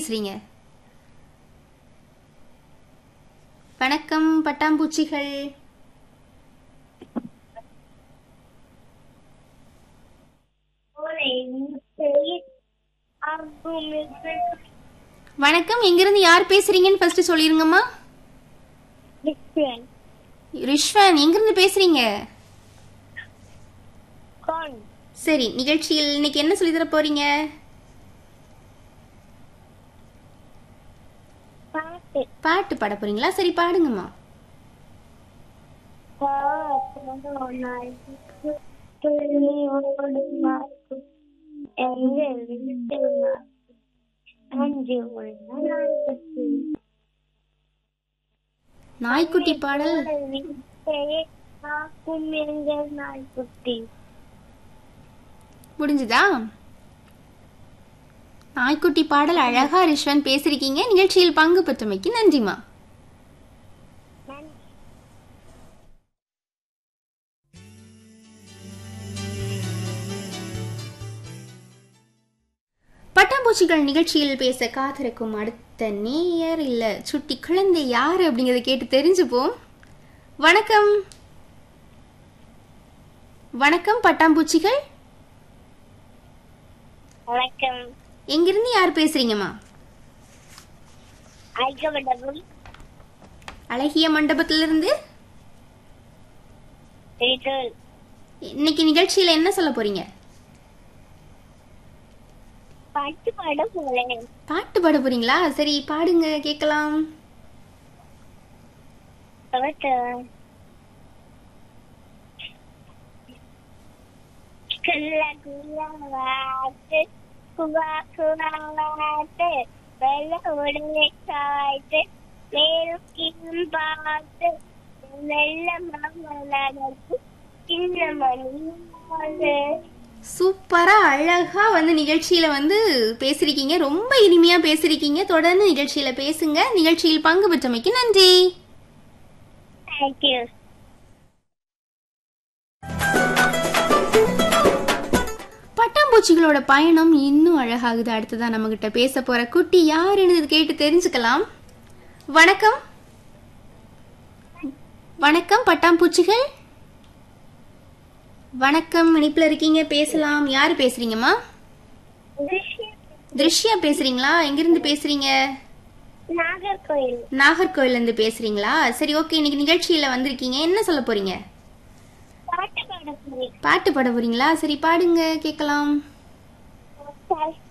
பேசுறீங்க வணக்கம் பட்டாம்பூச்சிகள் வணக்கம் எங்கிருந்து யார் பேசுறீங்கன்னு ஃபர்ஸ்ட் சொல்லிருங்கம்மா ரிஷ்வன் எங்கிருந்து பேசுறீங்க சரி நிகழ்ச்சியில் இன்னைக்கு என்ன சொல்லி தர போறீங்க பாட்டு பாட போறீங்களா சரி பாடுங்கம்மா நாய்க்குட்டி பாடல் நாய்க்குட்டி முடிஞ்சுதா நாய்க்குட்டி பாடல் அழகா ரிஷ்வன் பேசிருக்கீங்க நிகழ்ச்சியில் பங்கு பெற்றமைக்கு நன்றிமா பட்டாம்பூச்சிகள் நிகழ்ச்சியில் பேச காத்திருக்கும் அடுத்த நேயர் இல்ல சுட்டி குழந்தை யாரு அப்படிங்கறத கேட்டு தெரிஞ்சுப்போம் வணக்கம் வணக்கம் பட்டாம்பூச்சிகள் வணக்கம் எங்கிருந்து யார் பேசுறீங்கம்மா அழைக்கப்பட்டதும் அழகிய மண்டபத்திலிருந்து வீட்டில் இன்னைக்கு நிகழ்ச்சியில என்ன சொல்ல போறீங்க பாட்டு பாட போறேன் பாட்டு பாட போறீங்களா சரி பாடுங்க கேட்கலாம் வணக்கம் குள்ள குள்ள வாட்டு குவா குவா வாட்டு வெள்ள உடனே காய்த்து மேலும் கீழும் பார்த்து வெள்ள மாமலர்க்கு சின்ன மணி சூப்பரா அழகா வந்து நிகழ்ச்சியில வந்து பேசிருக்கீங்க ரொம்ப இனிமையா பேசிருக்கீங்க தொடர்ந்து நிகழ்ச்சியில பேசுங்க நிகழ்ச்சியில் பங்கு பெற்றமைக்கு நன்றி தேங்க்யூ பட்டாம்பூச்சிகளோட பயணம் இன்னும் அழகாகுது அடுத்ததான் நம்ம கிட்ட பேச போற குட்டி யாருன்னு கேட்டு தெரிஞ்சுக்கலாம் வணக்கம் வணக்கம் பட்டாம்பூச்சிகள் வணக்கம் இணைப்புல இருக்கீங்க பேசலாம் யாரு பேசுறீங்கம்மா திருஷ்யா பேசுறீங்களா எங்கிருந்து பேசுறீங்க நாகர்கோயில் நாகர்கோயில்ல இருந்து பேசுறீங்களா சரி ஓகே இன்னைக்கு நிகழ்ச்சியில வந்திருக்கீங்க என்ன சொல்ல போறீங்க பாட்டு பாட போறேன் பாட்டு பாட போறீங்களா சரி பாடுங்க கேட்கலாம் சரி